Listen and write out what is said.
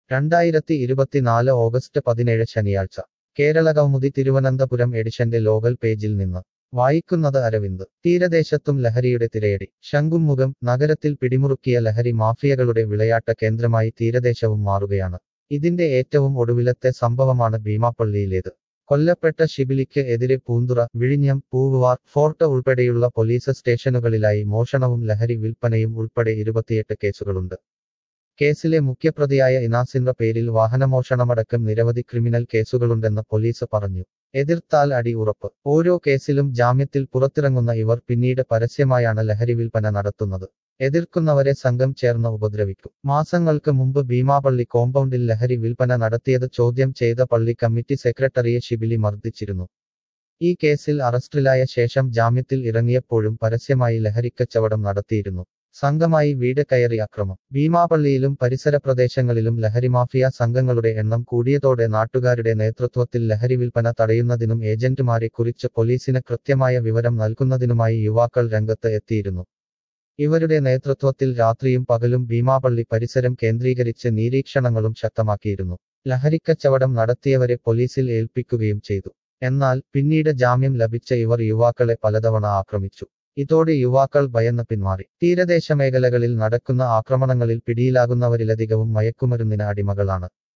രണ്ടായിരത്തി ഇരുപത്തിനാല് ഓഗസ്റ്റ് പതിനേഴ് ശനിയാഴ്ച കേരള കൗമുദി തിരുവനന്തപുരം എഡിഷന്റെ ലോകൽ പേജിൽ നിന്ന് വായിക്കുന്നത് അരവിന്ദ് തീരദേശത്തും ലഹരിയുടെ തിരയടി ശംഖുമുഖം നഗരത്തിൽ പിടിമുറുക്കിയ ലഹരി മാഫിയകളുടെ വിളയാട്ട കേന്ദ്രമായി തീരദേശവും മാറുകയാണ് ഇതിന്റെ ഏറ്റവും ഒടുവിലത്തെ സംഭവമാണ് ഭീമാപ്പള്ളിയിലേത് കൊല്ലപ്പെട്ട ഷിബിലിക്ക് എതിരെ പൂന്തുറ വിഴിഞ്ഞം പൂവുവാർ ഫോർട്ട് ഉൾപ്പെടെയുള്ള പോലീസ് സ്റ്റേഷനുകളിലായി മോഷണവും ലഹരി വിൽപ്പനയും ഉൾപ്പെടെ ഇരുപത്തിയെട്ട് കേസുകളുണ്ട് കേസിലെ മുഖ്യപ്രതിയായ ഇനാസിന്റെ പേരിൽ വാഹനമോഷണമടക്കം നിരവധി ക്രിമിനൽ കേസുകളുണ്ടെന്ന് പോലീസ് പറഞ്ഞു എതിർത്താൽ അടി ഉറപ്പ് ഓരോ കേസിലും ജാമ്യത്തിൽ പുറത്തിറങ്ങുന്ന ഇവർ പിന്നീട് പരസ്യമായാണ് ലഹരി വിൽപ്പന നടത്തുന്നത് എതിർക്കുന്നവരെ സംഘം ചേർന്ന് ഉപദ്രവിക്കും മാസങ്ങൾക്ക് മുമ്പ് ഭീമാപള്ളി കോമ്പൗണ്ടിൽ ലഹരി വിൽപ്പന നടത്തിയത് ചോദ്യം ചെയ്ത പള്ളി കമ്മിറ്റി സെക്രട്ടറിയെ ഷിബിലി മർദ്ദിച്ചിരുന്നു ഈ കേസിൽ അറസ്റ്റിലായ ശേഷം ജാമ്യത്തിൽ ഇറങ്ങിയപ്പോഴും പരസ്യമായി ലഹരിക്കച്ചവടം നടത്തിയിരുന്നു സംഘമായി വീട് കയറി അക്രമം ഭീമാപള്ളിയിലും പരിസര പ്രദേശങ്ങളിലും ലഹരി മാഫിയ സംഘങ്ങളുടെ എണ്ണം കൂടിയതോടെ നാട്ടുകാരുടെ നേതൃത്വത്തിൽ ലഹരി വിൽപ്പന തടയുന്നതിനും ഏജന്റുമാരെ കുറിച്ച് പോലീസിന് കൃത്യമായ വിവരം നൽകുന്നതിനുമായി യുവാക്കൾ രംഗത്ത് എത്തിയിരുന്നു ഇവരുടെ നേതൃത്വത്തിൽ രാത്രിയും പകലും ഭീമാപള്ളി പരിസരം കേന്ദ്രീകരിച്ച് നിരീക്ഷണങ്ങളും ശക്തമാക്കിയിരുന്നു ലഹരിക്കച്ചവടം നടത്തിയവരെ പോലീസിൽ ഏൽപ്പിക്കുകയും ചെയ്തു എന്നാൽ പിന്നീട് ജാമ്യം ലഭിച്ച ഇവർ യുവാക്കളെ പലതവണ ആക്രമിച്ചു ഇതോടെ യുവാക്കൾ ഭയന്ന് പിന്മാറി തീരദേശ മേഖലകളിൽ നടക്കുന്ന ആക്രമണങ്ങളിൽ പിടിയിലാകുന്നവരിലധികവും മയക്കുമരുന്നിന് അടിമകളാണ്